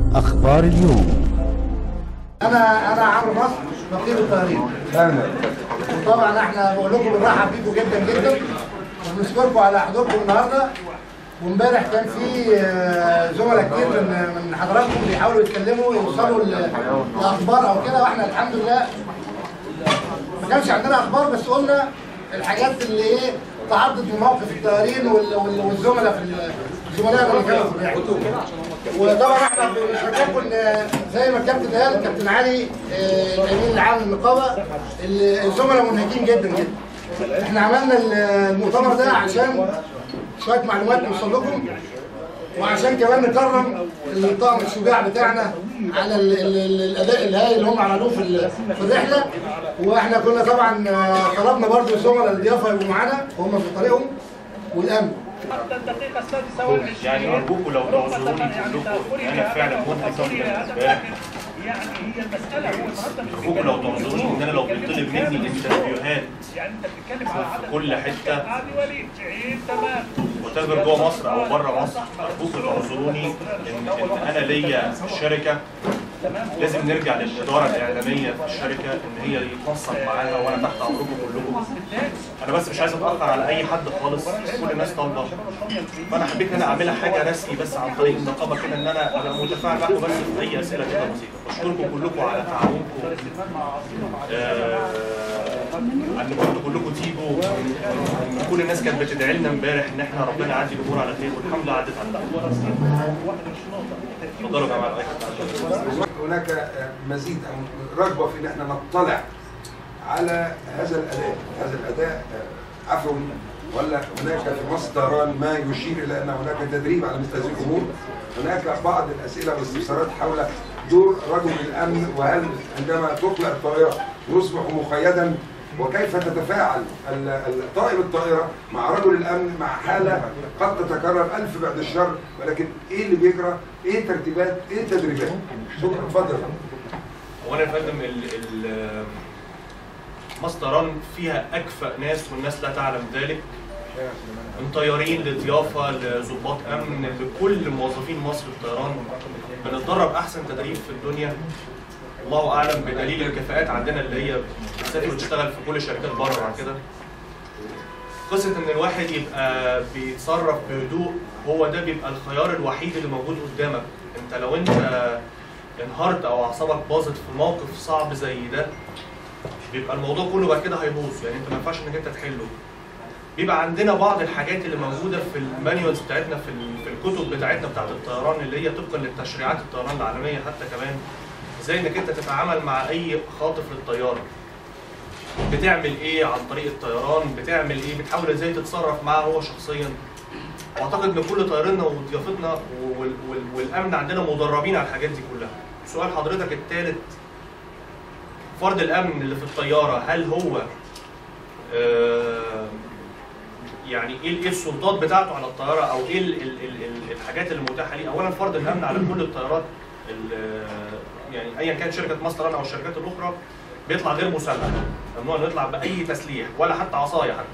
أخبار اليوم انا انا عمرو مصر نقيب الطيارين وطبعا احنا بقول لكم بنرحب بيكم جدا جدا وبنشكركم على حضوركم النهارده وامبارح كان في آه، زملاء كتير من من حضراتكم بيحاولوا يتكلموا يوصلوا ل- لاخبار او كده واحنا الحمد لله ما كانش عندنا اخبار بس قلنا الحاجات اللي ايه تعضد من موقف الطيارين وال- وال- والزملاء في ال- الزملاء اللي كانوا في الرحله وطبعا احنا بنشكركم ان زي ما الكابتن قال الكابتن علي آه، الامين العام للنقابه الزملاء منهكين جدا جدا احنا عملنا المؤتمر ده عشان شويه معلومات نوصل لكم وعشان كمان نكرم الطاقم الشجاع بتاعنا على ال ال ال الاداء الهائل اللي هم عملوه في ال- في الرحله واحنا كنا طبعا آه، طلبنا برضو الزملاء الضيافه يبقوا معانا وهم في طريقهم والامن حتى الدقيقة السادسة والعشرين يعني أرجوكم لو تعذروني كلكم أنا فعلا منهك جدا امبارح يعني هي المسألة هو النهارده مش أرجوكم لو تعذروني إن أنا لو بيطلب مني انترفيوهات يعني انت بتتكلم على عدد في كل حتة عادي وليد عيد تمام وتاجر جوه مصر أو بره مصر أرجوكم تعذروني إن إن أنا ليا شركة لازم نرجع للإدارة الإعلامية في الشركة إن هي يتنسق معاها وأنا تحت أمركم كلكم أنا بس مش عايز أتأخر على أي حد خالص كل الناس طالبة فأنا حبيت إن أنا أعملها حاجة رسمي بس عن طريق النقابة كده إن أنا أبقى متفاعل معاكم بس في أي أسئلة كده بسيطة بشكركم كلكم على تعاونكم آه، ان برضه كلكم تيجوا وإن كل الناس كانت بتدعي لنا امبارح ان احنا ربنا يعدي الامور على خير والحمد لله عدت على خير اتفضلوا يا جماعه الأيقونة. هناك مزيد أو رغبه في ان احنا نطلع على هذا الاداء، هذا الاداء عفوا ولا هناك في مصر طيران ما يشير الى ان هناك تدريب على مثل هذه الامور؟ هناك بعض الاسئله والاستفسارات حول دور رجل الامن وهل عندما تطلق الطائره يصبح مقيدا وكيف تتفاعل ال- ال- طائر الطائره مع رجل الامن مع حاله قد تتكرر الف بعد الشر ولكن ايه اللي بيجرى؟ ايه الترتيبات؟ ايه التدريبات؟ شكرا اتفضل هو انا يا فندم ال ال مصر طيران فيها اكفأ ناس والناس لا تعلم ذلك من طيارين لضيافه لضباط امن لكل موظفين مصر الطيران بنتدرب احسن تدريب في الدنيا الله اعلم بدليل الكفاءات عندنا اللي هي بتسافر وتشتغل في كل الشركات بره عن كده قصه ان الواحد يبقى بيتصرف بهدوء هو ده بيبقى الخيار الوحيد اللي موجود قدامك انت لو انت انهارت او اعصابك باظت في موقف صعب زي ده بيبقى الموضوع كله بعد كده هيبوظ يعني انت ما ينفعش انك انت تحله بيبقى عندنا بعض الحاجات اللي موجوده في المانيوالز بتاعتنا في ال- في الكتب بتاعتنا بتاعت الطيران اللي هي طبقا للتشريعات الطيران العالميه حتى كمان ازاي انك انت تتعامل مع اي خاطف للطياره بتعمل ايه عن طريق الطيران بتعمل ايه بتحاول ازاي تتصرف معاه هو شخصيا واعتقد ان كل طياريننا وضيافتنا وال- وال- والامن عندنا مدربين على الحاجات دي كلها سؤال حضرتك الثالث فرد الامن اللي في الطياره هل هو آه، يعني ايه ايه السلطات بتاعته على الطياره او ايه ال- ال- ال- ال- الحاجات اللي متاحه ليه اولا فرد الامن على كل الطيارات ال- يعني ايا كانت شركه مصر او الشركات الاخرى بيطلع غير مسلح ممنوع انه يطلع باي تسليح ولا حتى عصايه حتى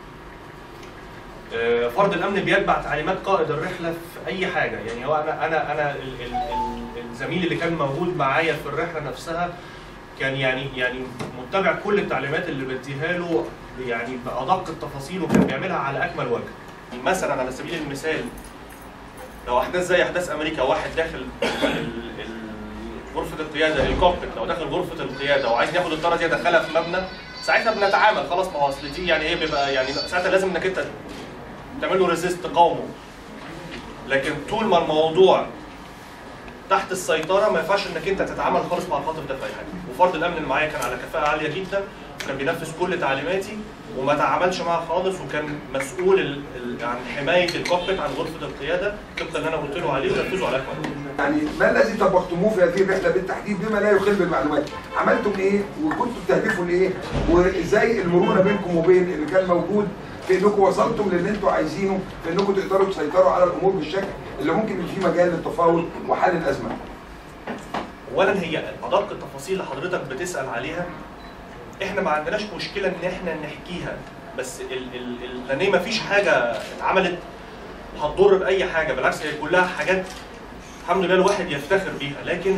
آه، فرد الامن بيتبع تعليمات قائد الرحله في اي حاجه يعني هو انا انا انا ال- ال- ال- الزميل اللي كان موجود معايا في الرحله نفسها كان يعني يعني متبع كل التعليمات اللي بديها له يعني بادق التفاصيل وكان بيعملها على اكمل وجه مثلا على سبيل المثال لو احداث زي احداث امريكا واحد داخل ال- ال- غرفه القياده الكوكبيت لو داخل غرفه القياده وعايز ياخد الطياره دي يدخلها في مبنى ساعتها بنتعامل خلاص ما هو اصل دي يعني ايه بيبقى يعني ساعتها لازم انك انت تعمل له ريزيست تقاومه لكن طول ما الموضوع تحت السيطره ما ينفعش انك انت تتعامل خالص مع الخاطف ده في اي حاجه وفرد الامن اللي معايا كان على كفاءه عاليه جدا كان بينفذ كل تعليماتي وما تعاملش معاها خالص وكان مسؤول ال- ال- عن حمايه الكوكبيت عن غرفه القياده طبقا اللي انا قلت له عليه ونفذه على اكمل وجه. يعني ما الذي طبقتموه في هذه الرحله بالتحديد بما لا يخل بالمعلومات؟ عملتم ايه وكنتم بتهدفوا لايه؟ وازاي المرونه بينكم وبين اللي كان موجود في انكم وصلتم للي انتم عايزينه في انكم تقدروا تسيطروا على الامور بالشكل اللي ممكن يبقى فيه مجال للتفاوض وحل الازمه. اولا هي ادق التفاصيل اللي حضرتك بتسال عليها احنا ما عندناش مشكله ان احنا نحكيها بس ال ال ال لان هي ما فيش حاجه اتعملت هتضر باي حاجه بالعكس هي كلها حاجات الحمد لله الواحد يفتخر بيها لكن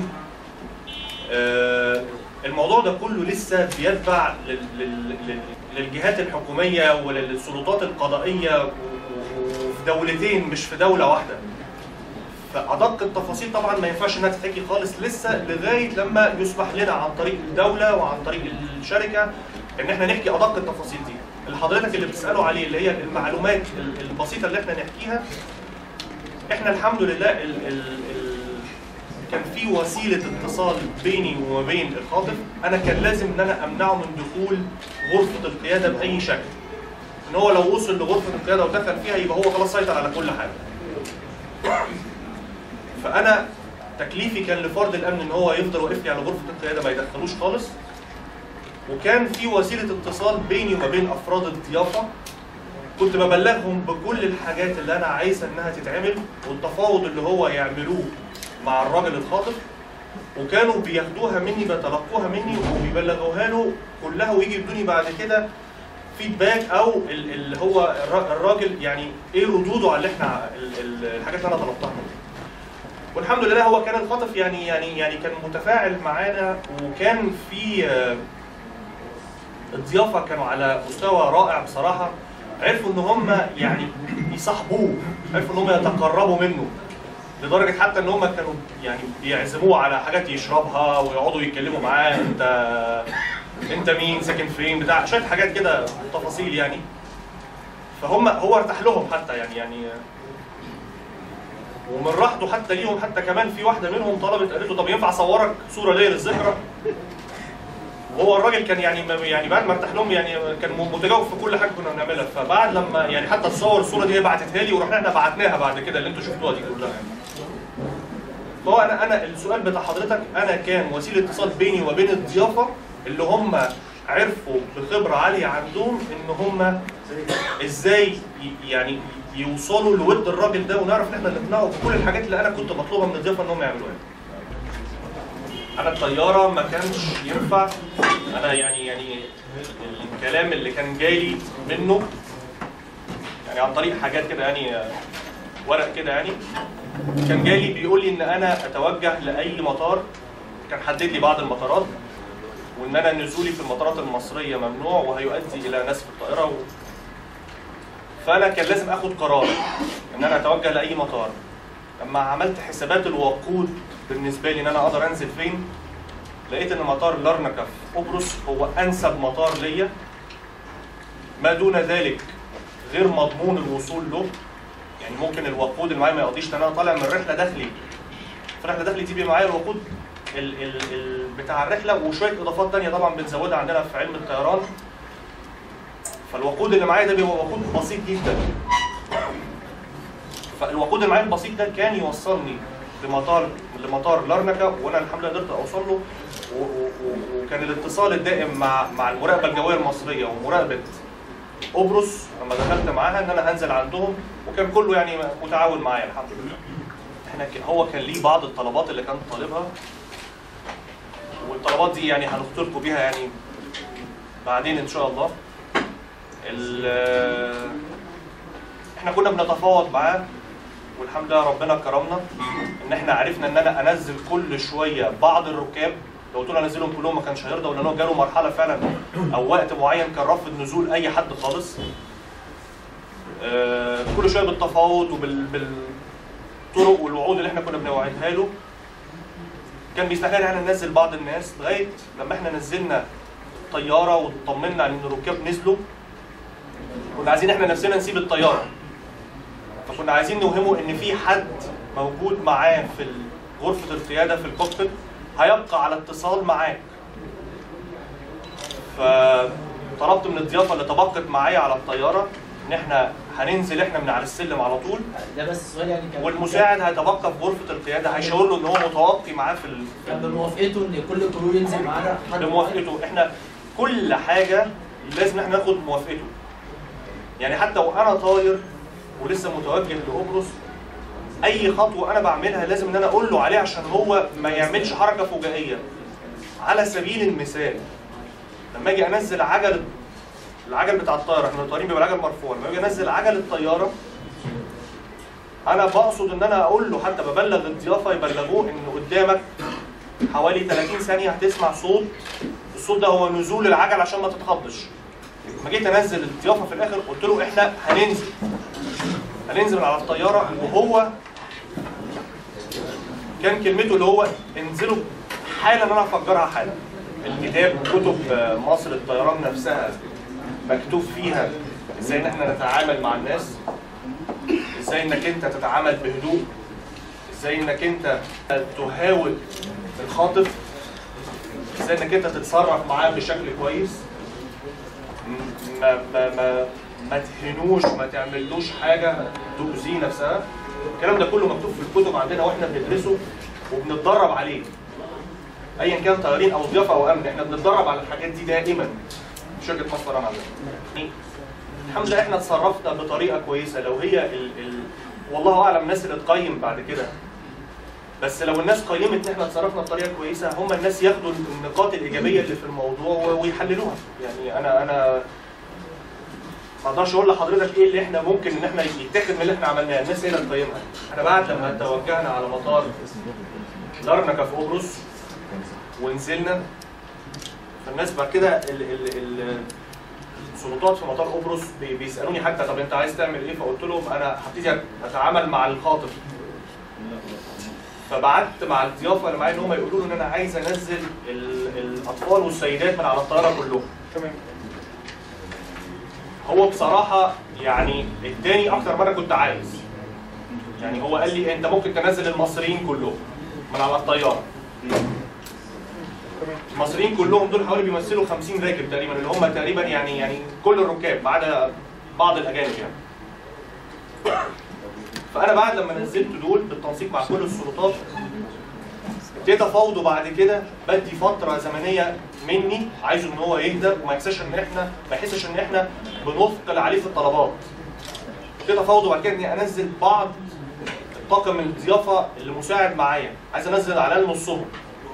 آه، الموضوع ده كله لسه بيتبع لل- لل- لل- للجهات الحكوميه وللسلطات القضائيه و- و- وفي دولتين مش في دوله واحده فادق التفاصيل طبعا ما ينفعش انها تتحكي خالص لسه لغايه لما يسمح لنا عن طريق الدوله وعن طريق الشركه ان احنا نحكي ادق التفاصيل دي. اللي حضرتك اللي بتساله عليه اللي هي المعلومات ال- البسيطه اللي احنا نحكيها احنا الحمد لله ال ال ال كان في وسيله اتصال بيني وما بين الخاطف انا كان لازم ان انا امنعه من دخول غرفه القياده باي شكل. ان هو لو وصل لغرفه القياده ودخل فيها يبقى هو خلاص سيطر على كل حاجه. فانا تكليفي كان لفرد الامن ان هو يفضل واقف لي على غرفه القياده ما يدخلوش خالص وكان في وسيله اتصال بيني وما بين افراد الضيافه كنت ببلغهم بكل الحاجات اللي انا عايزه انها تتعمل والتفاوض اللي هو يعملوه مع الراجل الخاطف وكانوا بياخدوها مني بيتلقوها مني وبيبلغوها له كلها ويجي يدوني بعد كده فيدباك او ال- اللي هو الر- الراجل يعني ايه ردوده على اللي احنا ال- ال- الحاجات اللي انا طلبتها منه. والحمد لله هو كان الخاطف يعني يعني يعني كان متفاعل معانا وكان في آه، الضيافه كانوا على مستوى رائع بصراحه عرفوا ان هم يعني يصاحبوه عرفوا ان هم يتقربوا منه لدرجه حتى ان هم كانوا يعني بيعزموه على حاجات يشربها ويقعدوا يتكلموا معاه انت انت مين ساكن فين بتاع شويه حاجات كده تفاصيل يعني فهم هو ارتاح لهم حتى يعني يعني ومن راحته حتى ليهم حتى كمان في واحده منهم طلبت قالت له طب ينفع اصورك صوره ليا للذكرى وهو الراجل كان يعني ما- يعني بعد ما ارتاح لهم يعني كان متجاوب في كل حاجه كنا بنعملها فبعد لما يعني حتى تصور الصوره دي هي بعتتها لي ورحنا احنا بعتناها بعد كده اللي انتوا شفتوها دي كلها يعني. فهو انا انا السؤال بتاع حضرتك انا كان وسيله اتصال بيني وبين الضيافه اللي هم عرفوا بخبره عاليه عندهم ان هم ازاي ي- يعني يوصلوا لود الراجل ده ونعرف ان احنا نقنعه بكل الحاجات اللي انا كنت بطلبها من الضيافه ان هم يعملوها. انا الطياره ما كانش ينفع انا يعني يعني الكلام اللي كان جاي منه يعني عن طريق حاجات كده يعني آه، ورق كده يعني كان جاي بيقول لي ان انا اتوجه لاي مطار كان حدد لي بعض المطارات وان انا نزولي في المطارات المصريه ممنوع وهيؤدي الى نسف الطائره و... فانا كان لازم اخد قرار ان انا اتوجه لاي مطار لما عملت حسابات الوقود بالنسبه لي ان انا اقدر انزل فين لقيت ان مطار لارنكا في قبرص هو انسب مطار ليا ما دون ذلك غير مضمون الوصول له يعني ممكن الوقود اللي معايا ما يقضيش لان انا طالع من رحله داخلي في رحله داخلي تبقى معايا الوقود ال ال ال بتاع الرحله وشويه اضافات تانية طبعا بنزودها عندنا في علم الطيران فالوقود اللي معايا ده بيبقى وقود بسيط جدا فالوقود اللي معايا البسيط ده كان يوصلني لمطار لمطار لارنكا وانا الحمد لله قدرت اوصل له و- و- و- وكان الاتصال الدائم مع مع المراقبه الجويه المصريه ومراقبه قبرص لما دخلت معاها ان انا هنزل عندهم وكان كله يعني متعاون معايا الحمد لله. احنا ك- هو كان ليه بعض الطلبات اللي كان طالبها والطلبات دي يعني هنخطركم بيها يعني بعدين ان شاء الله. ال- احنا كنا بنتفاوض معاه والحمد لله ربنا كرمنا ان احنا عرفنا ان انا انزل كل شويه بعض الركاب لو قلت له انزلهم كلهم ما كانش هيرضى ولان هو جاله مرحله فعلا او وقت معين كان رافض نزول اي حد خالص آه، كل شويه بالتفاوض وبال بالطرق والوعود اللي احنا كنا بنوعدها له كان بيسمح لنا ان ننزل بعض الناس لغايه لما احنا نزلنا طياره وطمنا ان الركاب نزلوا كنا عايزين احنا نفسنا نسيب الطياره فكنا عايزين نوهمه ان في حد موجود معاه في غرفه القياده في الكوكبيت هيبقى على اتصال معاك فطلبت من الضيافه اللي تبقت معايا على الطياره ان احنا هننزل احنا من على السلم على طول ده بس سؤال يعني كان والمساعد هيتبقى في غرفه القياده هيشاور له ان هو متوقي معاه في ال- في كان ال- بموافقته ان كل الكرو ينزل معانا حد بموافقته احنا كل حاجه لازم احنا ناخد موافقته يعني حتى وانا طاير ولسه متوجه لقبرص اي خطوه انا بعملها لازم ان انا اقول له عليها عشان هو ما يعملش حركه فجائيه على سبيل المثال لما اجي انزل عجل العجل بتاع الطياره احنا الطيارين بيبقى العجل مرفوع لما اجي انزل عجل الطياره انا بقصد ان انا اقول له حتى ببلغ الضيافه يبلغوه ان قدامك حوالي 30 ثانيه هتسمع صوت الصوت ده هو نزول العجل عشان ما تتخضش لما جيت انزل الضيافه في الاخر قلت له احنا هننزل هننزل من على الطياره وهو كان كلمته اللي هو انزلوا حالا انا هفجرها حالا الكتاب كتب مصر الطيران نفسها مكتوب فيها ازاي ان احنا نتعامل مع الناس ازاي انك انت تتعامل بهدوء ازاي انك انت تهاود الخاطف ازاي انك انت تتصرف معاه بشكل كويس ما ما ما ما تهنوش ما تعملوش حاجه تؤذيه نفسها الكلام ده كله مكتوب في الكتب عندنا واحنا بندرسه وبنتدرب عليه ايا كان طيارين او ضيافه او امن احنا بنتدرب على الحاجات دي دائما في شركه مصر طيران عندنا الحمد لله احنا اتصرفنا بطريقه كويسه لو هي ال... ال... والله اعلم الناس اللي تقيم بعد كده بس لو الناس قيمت ان احنا اتصرفنا بطريقه كويسه هم الناس ياخدوا النقاط الايجابيه اللي في الموضوع و- ويحللوها يعني انا انا ما اقدرش اقول لحضرتك ايه اللي احنا ممكن ان احنا يتاخد من اللي احنا عملناه الناس هي اللي تقيمها احنا بعد لما توجهنا على مطار لارنكا في قبرص ونزلنا فالناس بعد كده ال ال ال السلطات في مطار قبرص بي- بيسالوني حتى طب انت عايز تعمل ايه فقلت لهم انا هبتدي اتعامل مع الخاطف فبعت مع الضيافه اللي معايا ان هم يقولوا له ان انا عايز انزل ال- الاطفال والسيدات من على الطياره كلهم تمام هو بصراحه يعني اداني اكتر ما انا كنت عايز يعني هو قال لي انت ممكن تنزل المصريين كلهم من على الطياره المصريين كلهم دول حوالي بيمثلوا 50 راكب تقريبا اللي هم تقريبا يعني يعني كل الركاب ما عدا بعض الاجانب يعني فانا بعد لما نزلت دول بالتنسيق مع كل السلطات ابتديت افاوضه بعد كده بدي فتره زمنيه مني عايزه ان هو يهدى وما يحسش ان احنا ما يحسش ان احنا بنثقل عليه في الطلبات ابتديت افاوضه بعد كده اني انزل بعض الطاقم الضيافه اللي مساعد معايا عايز انزل على الاقل نصهم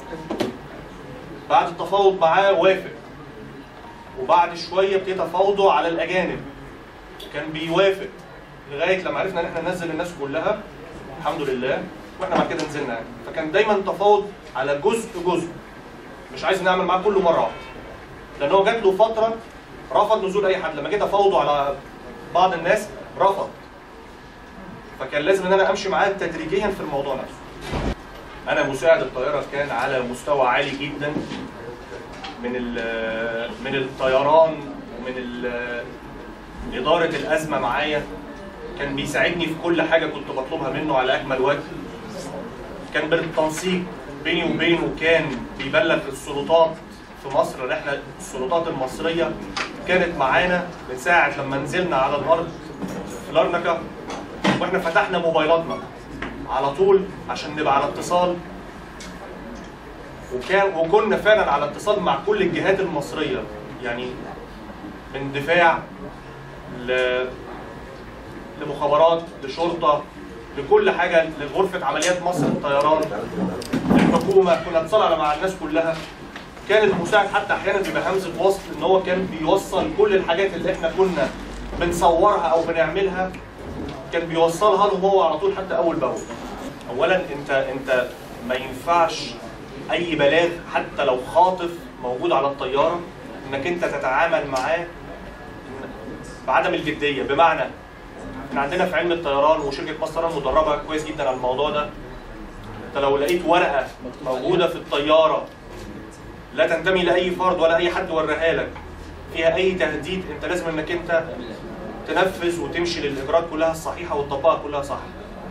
بعد التفاوض معاه وافق وبعد شويه ابتديت افاوضه على الاجانب كان بيوافق لغايه لما عرفنا ان احنا ننزل الناس كلها الحمد لله واحنا بعد كده نزلنا يعني فكان دايما تفاوض على جزء جزء مش عايز نعمل معاه كله مره واحده لان هو جات له فتره رفض نزول اي حد لما جيت افاوضه على بعض الناس رفض فكان لازم ان انا امشي معاه تدريجيا في الموضوع نفسه انا مساعد الطياره كان على مستوى عالي جدا من ال- من الطيران ومن ال- اداره الازمه معايا كان بيساعدني في كل حاجه كنت بطلبها منه على اكمل وجه كان بالتنسيق بيني وبينه كان بيبلغ السلطات في مصر ان احنا السلطات المصريه كانت معانا من ساعه لما نزلنا على الارض في لارنكا واحنا فتحنا موبايلاتنا على طول عشان نبقى على اتصال وكان وكنا فعلا على اتصال مع كل الجهات المصريه يعني من دفاع ل لمخابرات لشرطه لكل حاجه لغرفه عمليات مصر الطيران الحكومه كنا اتصال مع الناس كلها كان المساعد حتى احيانا بيبقى همزه وصل ان هو كان بيوصل كل الحاجات اللي احنا كنا بنصورها او بنعملها كان بيوصلها له هو على طول حتى اول باول اولا انت انت ما ينفعش اي بلاغ حتى لو خاطف موجود على الطياره انك انت تتعامل معاه بعدم الجديه بمعنى احنا عندنا في علم الطيران وشركه مصر طيران مدربه كويس جدا على الموضوع ده انت لو لقيت ورقه موجوده في الطياره لا تنتمي لاي فرد ولا اي حد وراها لك فيها اي تهديد انت لازم انك انت تنفذ وتمشي للاجراءات كلها الصحيحه وتطبقها كلها صح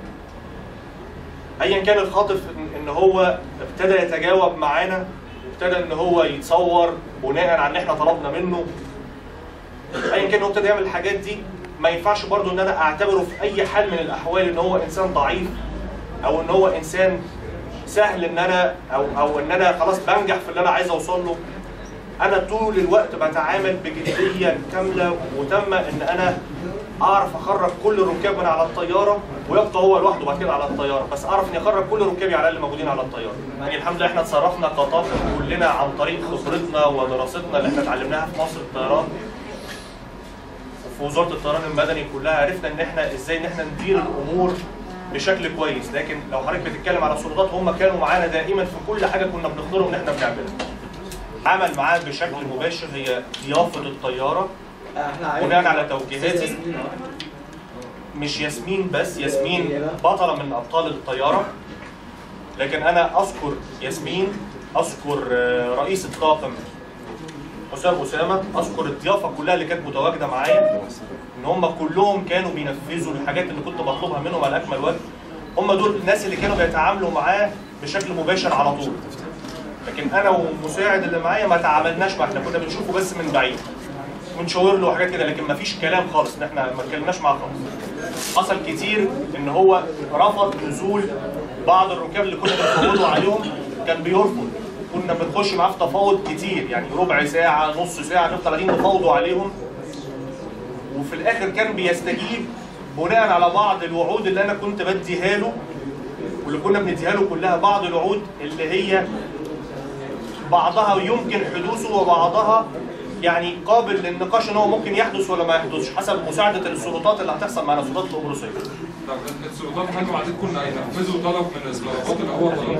ايا كان الخاطف ان إن هو ابتدى يتجاوب معانا وابتدى ان هو يتصور بناء على ان احنا طلبنا منه ايا كان هو ابتدى يعمل الحاجات دي ما ينفعش برضو ان انا اعتبره في اي حال من الاحوال ان هو انسان ضعيف او ان هو انسان سهل ان انا او او ان انا خلاص بنجح في اللي انا عايز اوصل له انا طول الوقت بتعامل بجديه كامله وتامه ان انا اعرف اخرج كل الركاب من على الطياره ويبقى هو لوحده بعد كده على الطياره بس اعرف اني اخرج كل ركابي على الاقل موجودين على الطياره يعني الحمد لله احنا اتصرفنا كطاقم كلنا عن طريق خبرتنا ودراستنا اللي احنا اتعلمناها في مصر الطيران وفي وزاره الطيران المدني كلها عرفنا ان احنا ازاي ان احنا ندير الامور بشكل كويس لكن لو حضرتك بتتكلم على السلطات هم كانوا معانا دائما في كل حاجه كنا بنختارهم ان احنا بنعملها عمل معاه بشكل مباشر هي ضيافه الطياره احنا عارف بناء على توجيهاتي ياسمين، آه. مش ياسمين بس ياسمين بطلة من أبطال الطيارة لكن أنا أذكر ياسمين أذكر آه، رئيس الطاقم حسام أسامة أذكر الضيافة كلها اللي كانت متواجدة معايا إن هم كلهم كانوا بينفذوا الحاجات اللي كنت بطلبها منهم على أكمل وجه هم دول الناس اللي كانوا بيتعاملوا معاه بشكل مباشر على طول لكن أنا والمساعد اللي معايا ما تعاملناش معاه احنا كنا بنشوفه بس من بعيد ونشاور له حاجات كده لكن ما فيش كلام خالص ان احنا ما اتكلمناش معاه خالص حصل كتير ان هو رفض نزول بعض الركاب اللي كنا بنفوضوا عليهم كان بيرفض كنا بنخش معاه في تفاوض كتير يعني ربع ساعه نص ساعه نفضل قاعدين نفاوضوا عليهم وفي الاخر كان بيستجيب بناء على بعض الوعود اللي انا كنت بديها له واللي كنا بنديها له كلها بعض الوعود اللي هي بعضها يمكن حدوثه وبعضها يعني قابل للنقاش ان هو ممكن يحدث ولا ما يحدثش حسب مساعده السلطات اللي هتحصل معنا السلطات القبرصيه. طب السلطات هل وعدتكم ان هينفذوا طلب من السلطات اللي هو طلب؟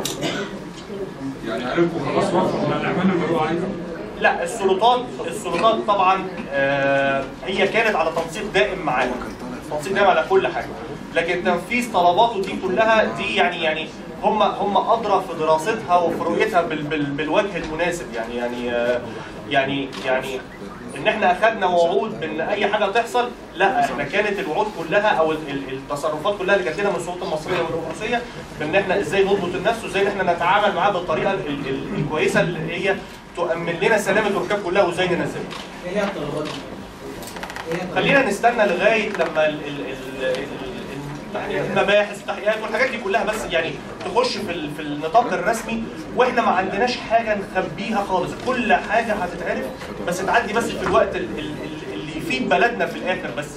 يعني عرفوا خلاص وافقوا على الاعمال اللي هو عايزها؟ لا السلطات السلطات طبعا آه هي كانت على تنسيق دائم معانا تنسيق دائم على كل حاجه لكن تنفيذ طلباته دي كلها دي يعني يعني هم هم ادرى في دراستها وفي رؤيتها بال بال بالوجه المناسب يعني يعني آه يعني يعني ان احنا اخذنا وعود بان اي حاجه تحصل لا احنا كانت الوعود كلها او ال- ال- التصرفات كلها اللي جات لنا من السلطه المصريه والروسيه بان احنا ازاي نضبط النفس وازاي ان احنا نتعامل معاه بالطريقه ال- ال- الكويسه اللي هي تؤمن لنا سلامه الركاب كلها وازاي ننزلها. ايه هي الطلبات دي؟ ايه هي الطلبات؟ خلينا نستنى لغايه لما ال ال ال ال يعني المباحث والتحقيقات والحاجات دي كلها بس يعني تخش في ال- في النطاق الرسمي واحنا ما عندناش حاجه نخبيها خالص كل حاجه هتتعرف بس تعدي بس في الوقت ال- ال- ال- اللي يفيد بلدنا في الاخر بس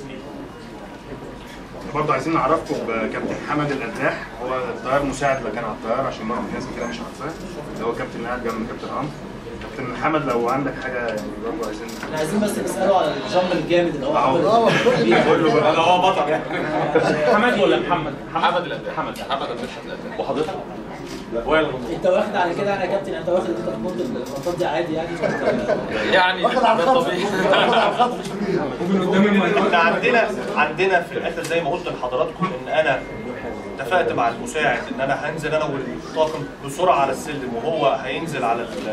برضه عايزين نعرفكم بكابتن حمد القداح هو الطيار مساعد اللي كان على الطياره عشان برضه الناس كده مش عارفاه اللي هو كابتن اللي قاعد جنب كابتن عمرو كابتن حمد لو عندك حاجه يعني برضه عايزين احنا عايزين بس نساله على الجامب الجامد اللي هو أهو. عمل اه كل قول له بقى هو بطل يعني حمد ولا محمد؟ حمد الأداء حمد حمد الأداء وحضرتك؟ انت واخد على كده يعني يا كابتن انت واخد انت تنط النطاط دي عادي يعني يعني واخد على ده الخط طبيعي واخد على الخط شوية. ومن قدام المايكات احنا عندنا عندنا في الاخر زي ما قلت لحضراتكم ان انا اتفقت مع المساعد ان انا هنزل انا والطاقم بسرعه على السلم وهو هينزل على ال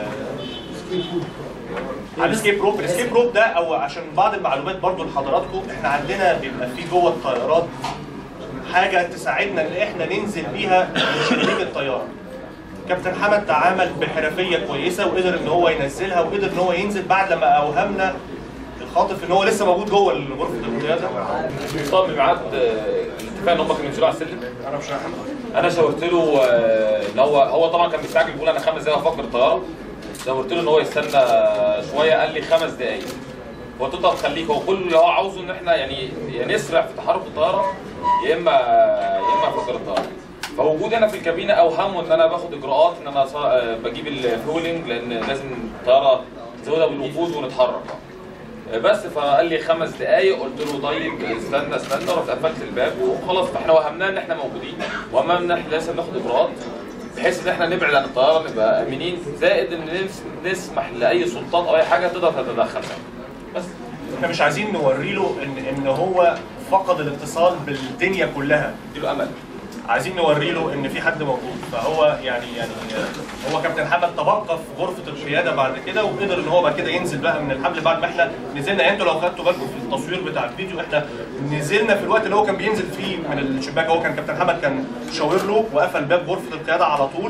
على الاسكيب روب الاسكيب روب ده او عشان بعض المعلومات برضو لحضراتكم احنا عندنا بيبقى في جوه الطيارات حاجه تساعدنا ان احنا ننزل بيها من شبابيك الطياره كابتن حمد تعامل بحرفيه كويسه وقدر ان هو ينزلها وقدر ان هو ينزل بعد لما اوهمنا الخاطف ان هو لسه موجود جوه غرفه القياده طب ميعاد الاتفاق ان هم كانوا ينزلوا على السلم انا مش رايح انا شاورت له آه، ان هو هو طبعا كان مستعجل بيقول انا خمس دقايق هفجر الطياره شاورت له ان هو يستنى شويه قال لي خمس دقايق قلت له طب خليك هو كل اللي هو عاوزه ان احنا يعني يا نسرع في تحرك الطياره يا اما يا اما افجر الطياره فوجودي انا في الكابينه اوهمه ان انا باخد اجراءات ان انا صا- آه، بجيب الفولينج لان لازم الطياره نزودها بالوقود ونتحرك بس فقال لي خمس دقايق قلت له طيب استنى استنى رحت قفلت الباب وخلاص فاحنا وهمناه ان احنا موجودين وهمنا ان احنا لازم ناخد اجراءات بحيث ان احنا نبعد عن الطياره نبقى امنين زائد ان نس- نسمح لاي سلطات او اي حاجه تقدر تتدخل بس احنا مش عايزين نوري له ان ان هو فقد الاتصال بالدنيا كلها اديله امل عايزين نوري له ان في حد موجود فهو يعني يعني هو كابتن حمد تبقى في غرفه القياده بعد كده وقدر ان هو بعد كده ينزل بقى من الحمل بعد ما احنا نزلنا يعني انتوا لو خدتوا بالكم في التصوير بتاع الفيديو احنا نزلنا في الوقت اللي هو كان بينزل فيه من الشباك هو كان كابتن حمد كان شاور له وقفل باب غرفه القياده على طول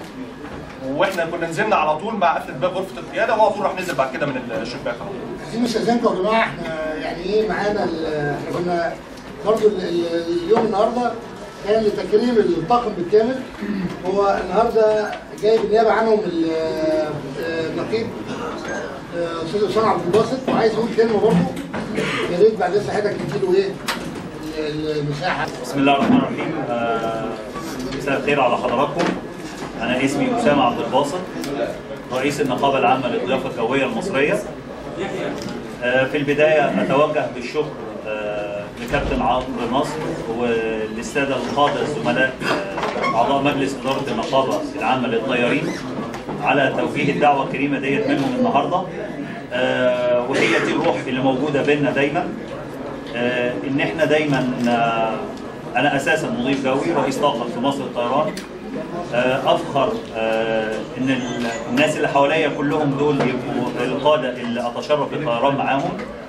واحنا كنا نزلنا على طول مع قفله باب غرفه القياده وهو على طول راح نزل بعد كده من الشباك على طول عايزين نستاذنكم يا جماعه احنا يعني ايه معانا ال- احنا كنا برضه ال- ال- اليوم النهارده كان لتكريم الطاقم بالكامل هو النهارده جاي بالنيابه عنهم ال- آه، النقيب آه، استاذ اسامه عبد الباسط وعايز يقول كلمه برضه يا ريت بعد لسه حضرتك تديله ايه ال- المساحه بسم الله الرحمن الرحيم آه، مساء الخير على حضراتكم انا اسمي اسامه عبد الباسط رئيس النقابه العامه للضيافه الجويه المصريه آه، في البدايه اتوجه بالشكر آه، لكابتن عمرو نصر وللساده القاده الزملاء آه، اعضاء مجلس اداره النقابه العامه للطيارين على توجيه الدعوه الكريمه ديت منهم النهارده آه، وهي دي الروح اللي موجوده بيننا دايما آه، ان احنا دايما آه، انا اساسا مضيف جوي رئيس طاقم في مصر الطيران آه، افخر آه، ان ال- الناس اللي حواليا كلهم دول يبقوا القاده اللي اتشرف بالطيران معاهم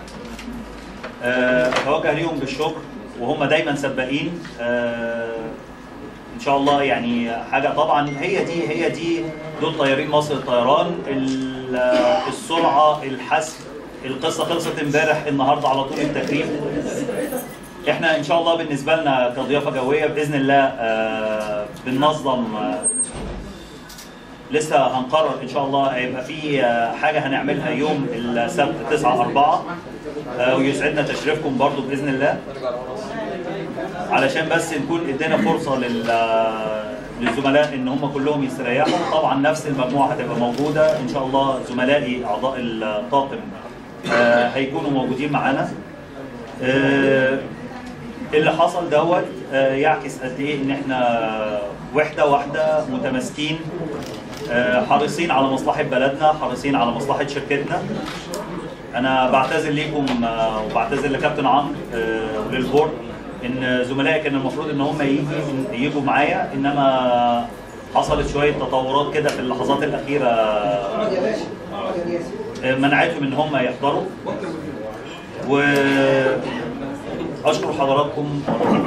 آه، اتوجه ليهم بالشكر وهم دايما سباقين آه، ان شاء الله يعني حاجه طبعا هي دي هي دي دول طيارين مصر الطيران ال- السرعه الحسم القصه خلصت امبارح النهارده على طول التكريم احنا ان شاء الله بالنسبه لنا كضيافه جويه باذن الله آه، بننظم آه، لسه هنقرر ان شاء الله هيبقى في آه، حاجه هنعملها يوم السبت 9 4 آه، ويسعدنا تشريفكم برضو باذن الله علشان بس نكون ادينا فرصه لل للزملاء ان هم كلهم يستريحوا طبعا نفس المجموعه هتبقى موجوده ان شاء الله زملائي اعضاء الطاقم آه، هيكونوا موجودين معانا آه، اللي حصل دوت آه، يعكس قد ايه ان احنا وحده واحده متماسكين آه، حريصين على مصلحه بلدنا حريصين على مصلحه شركتنا انا بعتذر ليكم آه، وبعتذر لكابتن عمرو آه، وللبورد ان زملائي كان المفروض ان هم يجي يجوا معايا انما حصلت شويه تطورات كده في اللحظات الاخيره آه، منعتهم ان هم يحضروا واشكر حضراتكم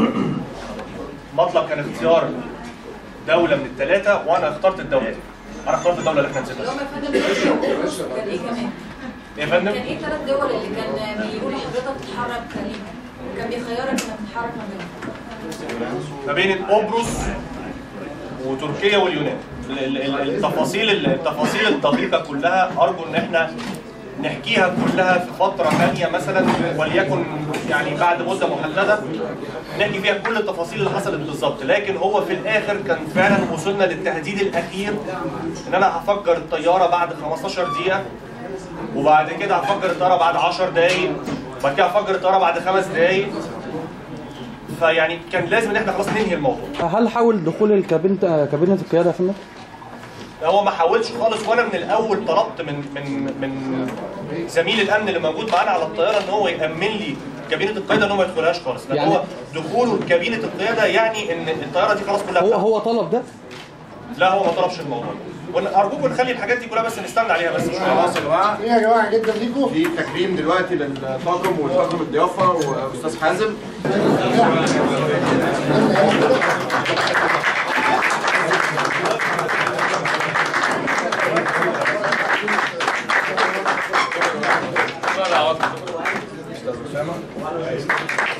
مطلب كان اختيار دوله من الثلاثه وانا اخترت الدوله دي انا اخترت الدوله اللي احنا نسيبها يوم يا فندم كان ايه كمان؟ يا فندم كان ايه الثلاث دول اللي كان بيقولوا حضرتك تتحرك خليج وكان بيخيرك انك تتحرك ما بينهم؟ ما بين قبرص وتركيا واليونان ال- ال- ال- التفاصيل التفاصيل الدقيقه كلها ارجو ان احنا نحكيها كلها في فتره ثانيه مثلا وليكن يعني بعد مده محدده نحكي فيها كل التفاصيل اللي حصلت بالظبط لكن هو في الاخر كان فعلا وصلنا للتهديد الاخير ان انا هفجر الطياره بعد 15 دقيقه وبعد كده هفجر الطياره بعد 10 دقايق وبعد كده هفجر الطياره بعد خمس دقايق فيعني كان لازم ان احنا خلاص ننهي الموضوع هل حاول دخول الكابينة كابينة القيادة يا فندم؟ هو ما حاولش خالص وانا من الاول طلبت من من من زميل الامن اللي موجود معانا على الطياره ان هو يامن لي كابينه القياده ان هو ما يدخلهاش خالص لان يعني- هو دخوله كابينه القياده يعني ان الطياره دي خلاص كلها هو بتاعته. هو طلب ده؟ لا هو ما طلبش الموضوع ارجوكم نخلي الحاجات دي كلها بس نستنى عليها بس شويه خلاص يا جماعه ايه يا جماعه جدا ليكم في تكريم دلوقتي للطاقم وطاقم الضيافه واستاذ حازم لا لا استاذ اسامه